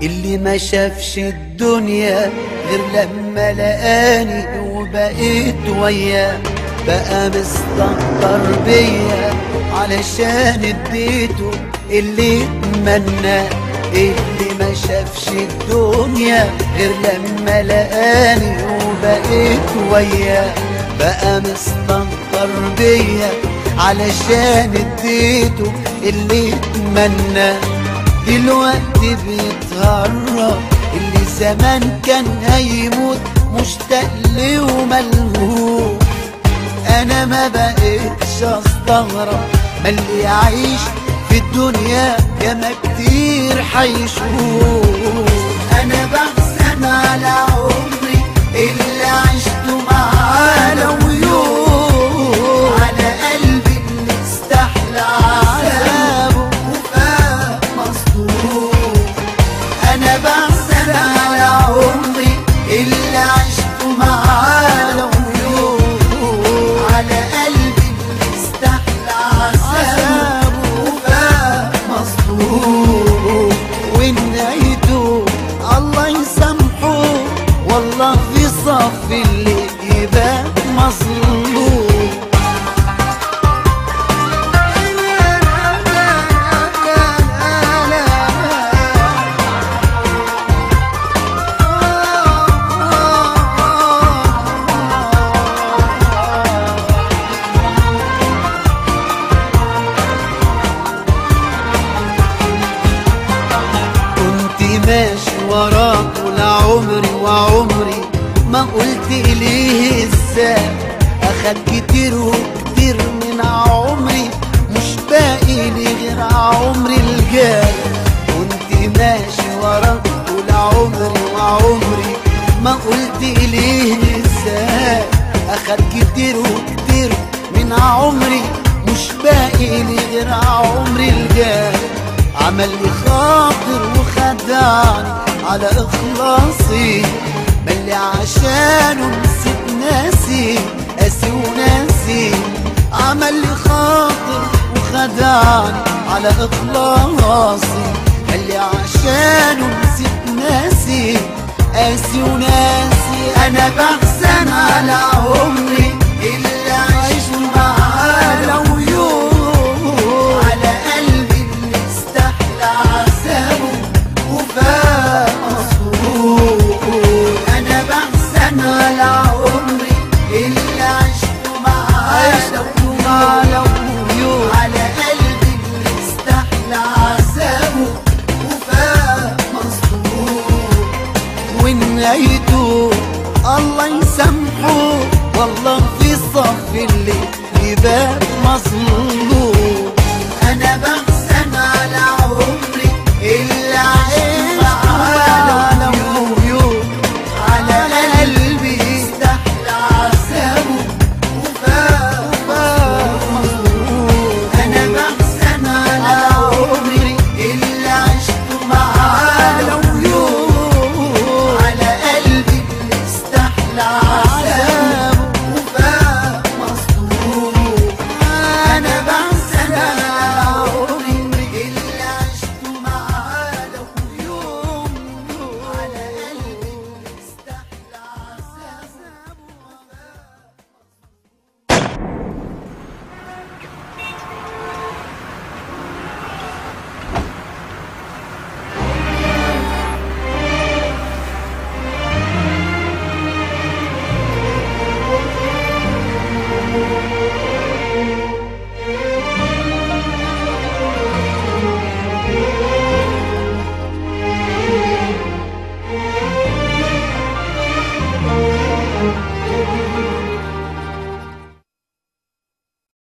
اللي ما شافش الدنيا غير لما لقاني وبقيت وياه بقى مستنكر بيا علشان اديته اللي اتمنى اللي ما شافش الدنيا غير لما لقاني وبقيت وياه بقى مستنكر بيا علشان اديته اللي اتمنى دلوقتي بيتهرب اللي زمان كان هيموت مشتاق لي وملهوف انا ما بقتش استغرب ما اللي يعيش في الدنيا ياما كتير حيشوف انا بحزن على عمري اللي عشته معاه لو يوم على قلبي اللي استحلى عذابه وفاق مصدوم انا بحزن على عمري اللي عشته معاه لو يوم على قلبي اللي استحلى عذابه وفاق مصدوم ونهايته الله يسامحه والله في صف اللي يبقى مظلوم كنت ماشي وراك لعمري وعمري ما قلت إليه ازاي أخد كتير وكتير من عمري مش باقي لي غير عمري الجاي كنت ماشي وراك لعمري وعمري ما قلت إليه ازاي أخد كتير وكتير من عمري مش باقي لي غير عمري الجاي عمل لي خاطر وخدعني على اخلاصي ملي عشانه نسيت ناسي قاسي وناسي عمل لي خاطر وخدعني على اخلاصي ملي عشانه نسيت ناسي قاسي وناسي انا بحزن على عمري